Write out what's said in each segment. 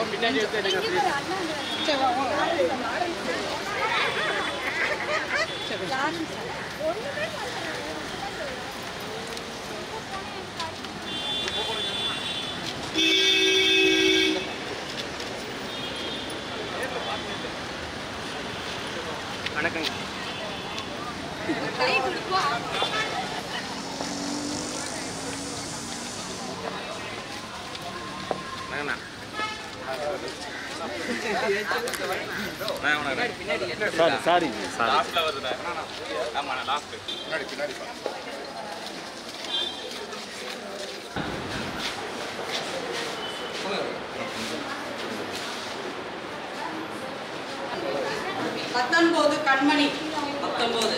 வணக்கங்க வணக்கண்ணா sorry sorry sorry லாஸ்ட்ல வருதுண்ணா ஆமாண்ணா லாஸ்ட் பத்தொன்பது கண்மணி பத்தொன்பது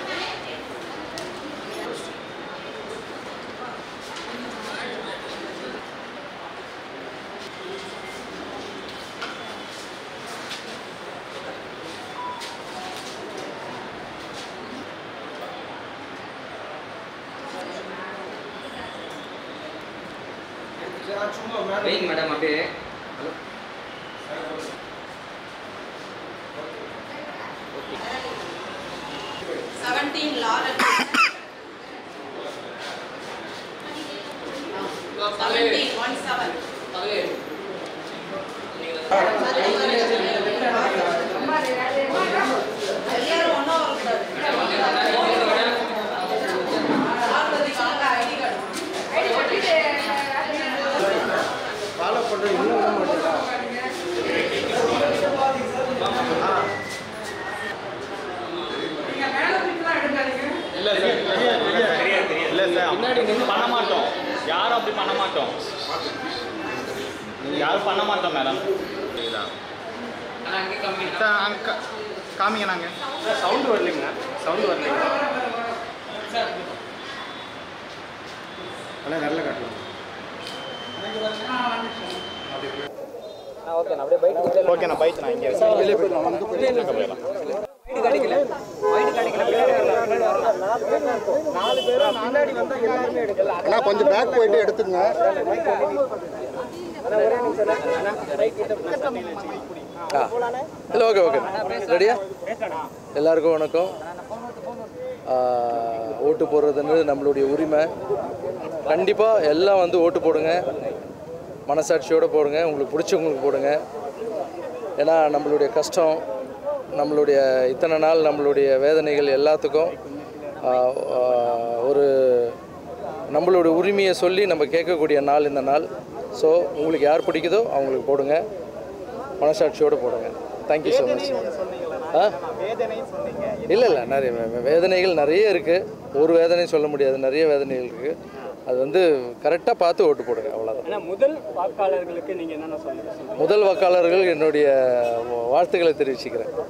வெயிங் மேடம் அப்படியே hello seventeen Lauren seventeen one seven எல்லாரும் ஒன்றா வரக்கூடாது பார்வதி வாங்க ஐடி கார்டு ஃபாலோ பண்ணுற இன்னும் விட மாட்டேங்களா இல்லை சார் இல்லை சார் முன்னாடி நின்று பண்ண மாட்டோம் யாரும் அப்படி பண்ண மாட்டோம் யாரும் பண்ண மாட்டோம் மேடம் சார் அங்கே காமிங்க நாங்கள் சார் சவுண்டு வரலைங்க சவுண்டு வரலைங்க அண்ணா நல்ல காட்டலாம் ஓகேண்ணா பைக் நான் இங்கே வெளியே போயிடலாம் போயிடலாம் அண்ணா கொஞ்சம் பேக் போயிட்டு எடுத்துங்க இல்லை ஓகே ஓகே ரெடியா எல்லாருக்கும் வணக்கம் ஆ, ஓட்டு போடுறதுன்னு நம்மளுடைய உரிமை கண்டிப்பாக எல்லாம் வந்து ஓட்டு போடுங்க மனசாட்சியோடு போடுங்க உங்களுக்கு பிடிச்சவங்களுக்கு போடுங்க ஏன்னா நம்மளுடைய கஷ்டம் நம்மளுடைய இத்தனை நாள் நம்மளுடைய வேதனைகள் எல்லாத்துக்கும் ஆ, ஆ, ஒரு நம்மளுடைய உரிமையை சொல்லி நம்ம கேட்கக்கூடிய நாள் இந்த நாள் ஸோ உங்களுக்கு யார் பிடிக்குதோ அவங்களுக்கு போடுங்க மனசாட்சியோடு போடுங்க தேங்க்யூ ஸோ மச் ஆ இல்லை இல்லை நிறைய வே- வேதனைகள் நிறைய இருக்குது ஒரு வேதனையும் சொல்ல முடியாது நிறைய வேதனைகள் இருக்குது அது வந்து கரெக்டாக பார்த்து ஓட்டு போடுங்க அவ்வளோதான் ஆனா முதல் வாக்காளர்களுக்கு நீங்க என்னென்ன சொல்லுங்க முதல் வாக்காளர்கள் என்னுடைய வாழ்த்துக்களை தெரிவிச்சுக்கிறேன்